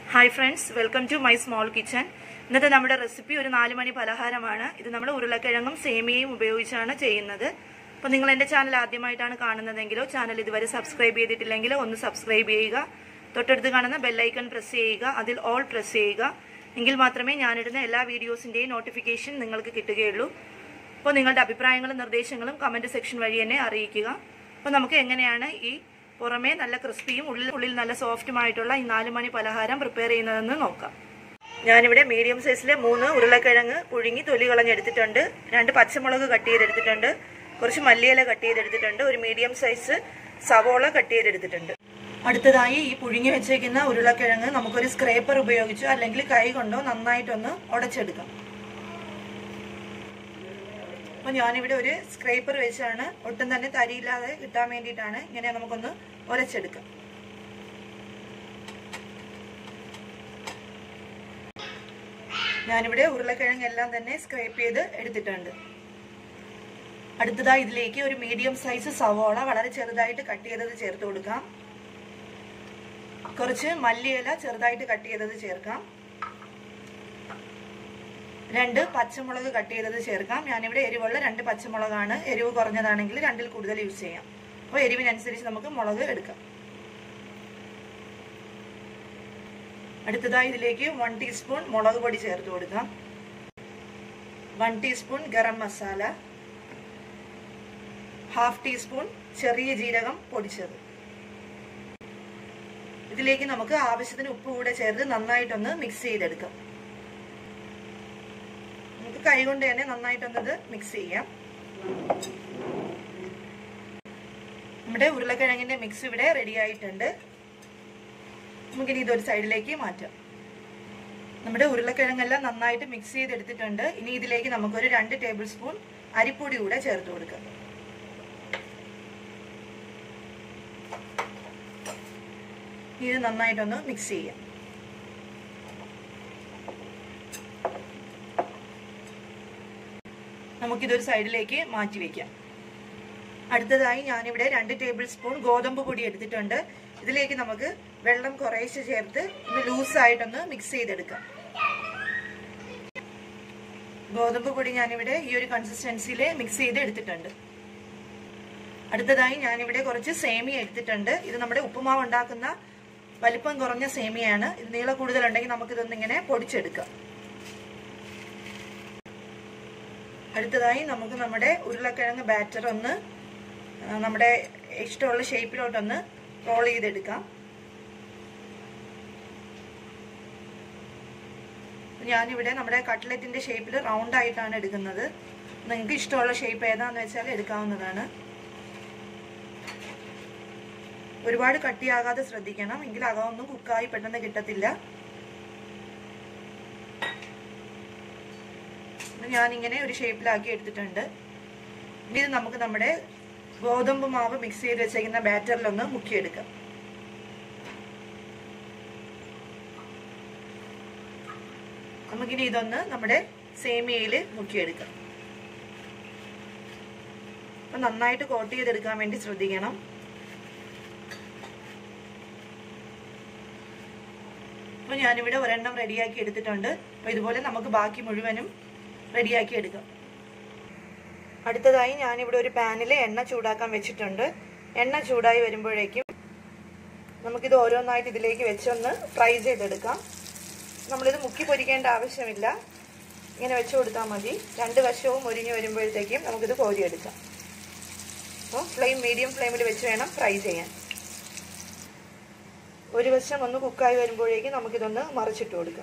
hi friends welcome to my small kitchen ഇന്നത്തെ നമ്മുടെ recipe ഒരു നാല് മണി പലഹാരമാണ് ഇത് നമ്മൾ ഉരുളക്കിഴങ്ങും സേമിയയും ഉപയോഗിച്ചാണ് ചെയ്യുന്നത് അപ്പോൾ നിങ്ങൾ എൻ്റെ ചാനൽ ആദ്യമായിട്ടാണ് കാണുന്നതെങ്കിലോ ചാനൽ ഇതുവരെ സബ്സ്ക്രൈബ് ചെയ്തിട്ടില്ലെങ്കിലോ ഒന്ന് സബ്സ്ക്രൈബ് ചെയ്യുക തൊട്ടടുത്ത് കാണുന്ന ബെല്ലൈക്കൺ പ്രസ് ചെയ്യുക അതിൽ ഓൾ പ്രസ് ചെയ്യുക എങ്കിൽ മാത്രമേ ഞാനിടുന്ന എല്ലാ വീഡിയോസിൻ്റെയും നോട്ടിഫിക്കേഷൻ നിങ്ങൾക്ക് കിട്ടുകയുള്ളൂ അപ്പോൾ നിങ്ങളുടെ അഭിപ്രായങ്ങളും നിർദ്ദേശങ്ങളും കമൻറ്റ് സെക്ഷൻ വഴി എന്നെ അറിയിക്കുക അപ്പോൾ നമുക്ക് എങ്ങനെയാണ് ഈ പുറമേ നല്ല ക്രിസ്പിയും ഉള്ളിൽ ഉള്ളിൽ നല്ല സോഫ്റ്റുമായിട്ടുള്ള ഈ നാല് മണി പലഹാരം പ്രിപ്പയർ ചെയ്യുന്നതെന്ന് നോക്കാം ഞാനിവിടെ മീഡിയം സൈസിലെ മൂന്ന് ഉരുളക്കിഴങ്ങ് പുഴുങ്ങി തൊലി കളഞ്ഞെടുത്തിട്ടുണ്ട് രണ്ട് പച്ചമുളക് കട്ട് ചെയ്തെടുത്തിട്ടുണ്ട് കുറച്ച് മല്ലിയില കട്ട് ചെയ്തെടുത്തിട്ടുണ്ട് ഒരു മീഡിയം സൈസ് സവോള കട്ട് ചെയ്തെടുത്തിട്ടുണ്ട് അടുത്തതായി ഈ പുഴുങ്ങി വെച്ചേക്കുന്ന ഉരുളക്കിഴങ്ങ് നമുക്കൊരു സ്ക്രേപ്പർ ഉപയോഗിച്ചോ അല്ലെങ്കിൽ കൈ കൊണ്ടോ നന്നായിട്ടൊന്ന് ഉടച്ചെടുക്കാം അപ്പൊ ഞാനിവിടെ ഒരു സ്ക്രേപ്പർ വെച്ചാണ് ഒട്ടും തന്നെ തരിയില്ലാതെ കിട്ടാൻ വേണ്ടിയിട്ടാണ് ഇങ്ങനെ നമുക്കൊന്ന് ഉരച്ചെടുക്കാം ഞാനിവിടെ ഉരുളക്കിഴങ്ങ് എല്ലാം തന്നെ സ്ക്രേപ്പ് ചെയ്ത് എടുത്തിട്ടുണ്ട് അടുത്തതായി ഇതിലേക്ക് ഒരു മീഡിയം സൈസ് സവോള വളരെ ചെറുതായിട്ട് കട്ട് ചെയ്തത് ചേർത്ത് കൊടുക്കാം കുറച്ച് മല്ലിയില ചെറുതായിട്ട് കട്ട് ചെയ്തത് ചേർക്കാം രണ്ട് പച്ചമുളക് കട്ട് ചെയ്തത് ചേർക്കാം ഞാനിവിടെ എരിവുള്ള രണ്ട് പച്ചമുളകാണ് എരിവ് കുറഞ്ഞതാണെങ്കിൽ രണ്ടിൽ കൂടുതൽ യൂസ് ചെയ്യാം അപ്പോൾ എരിവിനനുസരിച്ച് നമുക്ക് മുളക് എടുക്കാം അടുത്തതായി ഇതിലേക്ക് വൺ ടീസ്പൂൺ മുളക് പൊടി ചേർത്ത് കൊടുക്കാം one teaspoon garam masala half teaspoon ചെറിയ ജീരകം പൊടിച്ചത് ഇതിലേക്ക് നമുക്ക് ആവശ്യത്തിന് ഉപ്പ് കൂടെ ചേർത്ത് നന്നായിട്ടൊന്ന് മിക്സ് ചെയ്തെടുക്കാം നമുക്ക് കൈകൊണ്ട് തന്നെ നന്നായിട്ടൊന്നത് മിക്സ് ചെയ്യാം നമ്മുടെ ഉരുളക്കിഴങ്ങിന്റെ മിക്സ് ഇവിടെ റെഡി ആയിട്ടുണ്ട് നമുക്കിനി ഇതൊരു സൈഡിലേക്ക് മാറ്റാം നമ്മുടെ ഉരുളക്കിഴങ്ങെല്ലാം നന്നായിട്ട് മിക്സ് ചെയ്തെടുത്തിട്ടുണ്ട് ഇനി ഇതിലേക്ക് നമുക്കൊരു രണ്ട് ടേബിൾ സ്പൂൺ അരിപ്പൊടി കൂടെ ചേർത്ത് കൊടുക്കാം ഇത് നന്നായിട്ടൊന്ന് മിക്സ് ചെയ്യാം നമുക്കിതൊരു സൈഡിലേക്ക് മാറ്റി വെക്കാം അടുത്തതായി ഞാനിവിടെ രണ്ട് ടേബിൾ സ്പൂൺ ഗോതമ്പ് പൊടി എടുത്തിട്ടുണ്ട് ഇതിലേക്ക് നമുക്ക് വെള്ളം കുറേശ്ശെ ചേർത്ത് ഒന്ന് ലൂസായിട്ടൊന്ന് മിക്സ് ചെയ്തെടുക്കാം ഗോതമ്പ് പൊടി ഞാനിവിടെ ഈ ഒരു കൺസിസ്റ്റൻസിയിൽ മിക്സ് ചെയ്ത് എടുത്തിട്ടുണ്ട് അടുത്തതായി ഞാനിവിടെ കുറച്ച് സേമിയ എടുത്തിട്ടുണ്ട് ഇത് നമ്മുടെ ഉപ്പുമാവ് ഉണ്ടാക്കുന്ന വലിപ്പം കുറഞ്ഞ സേമിയാണ് ഇത് നീളം കൂടുതലുണ്ടെങ്കിൽ നമുക്കിതൊന്ന് ഇങ്ങനെ പൊടിച്ചെടുക്കാം അടുത്തതായി നമുക്ക് നമ്മുടെ ഉരുളക്കിഴങ്ങ് ബാറ്റർ ഒന്ന് നമ്മുടെ ഇഷ്ടമുള്ള ഷേപ്പിലോട്ടൊന്ന് റോൾ ചെയ്തെടുക്കാം ഞാനിവിടെ നമ്മുടെ കട്ട്ലറ്റിന്റെ ഷേപ്പിൽ റൗണ്ട് ആയിട്ടാണ് എടുക്കുന്നത് നിങ്ങൾക്ക് ഇഷ്ടമുള്ള ഷേപ്പ് ഏതാന്ന് വെച്ചാൽ എടുക്കാവുന്നതാണ് ഒരുപാട് കട്ടിയാകാതെ ശ്രദ്ധിക്കണം എങ്കിൽ അകമൊന്നും കുക്കായി പെട്ടെന്ന് കിട്ടത്തില്ല ഞാനിങ്ങനെ ഒരു ഷേപ്പിലാക്കി എടുത്തിട്ടുണ്ട് ഇനി ഇത് നമുക്ക് നമ്മുടെ ഗോതമ്പ് മാവ് മിക്സ് ചെയ്ത് വെച്ചേക്കുന്ന ബാറ്ററിലൊന്ന് മുക്കിയെടുക്കാം നമുക്കിനി ഇതൊന്ന് നമ്മുടെ സേമിയയിൽ മുക്കിയെടുക്കാം അപ്പൊ നന്നായിട്ട് കോട്ട് ചെയ്തെടുക്കാൻ വേണ്ടി ശ്രദ്ധിക്കണം അപ്പൊ ഞാനിവിടെ ഒരെണ്ണം റെഡിയാക്കി എടുത്തിട്ടുണ്ട് അപ്പൊ ഇതുപോലെ നമുക്ക് ബാക്കി മുഴുവനും റെഡിയാക്കി എടുക്കാം അടുത്തതായി ഞാനിവിടെ ഒരു പാനിൽ എണ്ണ ചൂടാക്കാൻ വെച്ചിട്ടുണ്ട് എണ്ണ ചൂടായി വരുമ്പോഴേക്കും നമുക്കിത് ഓരോന്നായിട്ട് ഇതിലേക്ക് വെച്ചൊന്ന് ഫ്രൈ ചെയ്തെടുക്കാം നമ്മളിത് മുക്കി പൊരിക്കേണ്ട ആവശ്യമില്ല ഇങ്ങനെ വെച്ച് കൊടുത്താൽ മതി രണ്ട് വശവും ഒരിഞ്ഞു വരുമ്പോഴത്തേക്കും നമുക്കിത് കോരിയെടുക്കാം അപ്പോൾ ഫ്ലെയിം മീഡിയം ഫ്ലെയിമിൽ വെച്ച് വേണം ഫ്രൈ ചെയ്യാൻ ഒരു വശം ഒന്ന് കുക്കായി വരുമ്പോഴേക്കും നമുക്കിതൊന്ന് മറിച്ചിട്ട് കൊടുക്കാം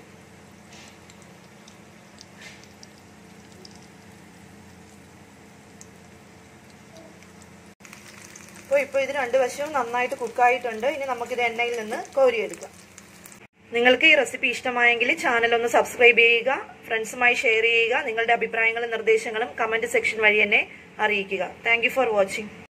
അപ്പോൾ ഇപ്പോൾ ഇത് രണ്ട് വശവും നന്നായിട്ട് കുക്കായിട്ടുണ്ട് ഇനി നമുക്കിത് എണ്ണയിൽ നിന്ന് കോരിയെടുക്കാം നിങ്ങൾക്ക് ഈ റെസിപ്പി ഇഷ്ടമായെങ്കിൽ ചാനൽ ഒന്ന് സബ്സ്ക്രൈബ് ചെയ്യുക ഫ്രണ്ട്സുമായി ഷെയർ ചെയ്യുക നിങ്ങളുടെ അഭിപ്രായങ്ങളും നിർദ്ദേശങ്ങളും കമൻറ്റ് സെക്ഷൻ വഴി എന്നെ അറിയിക്കുക താങ്ക് ഫോർ വാച്ചിങ്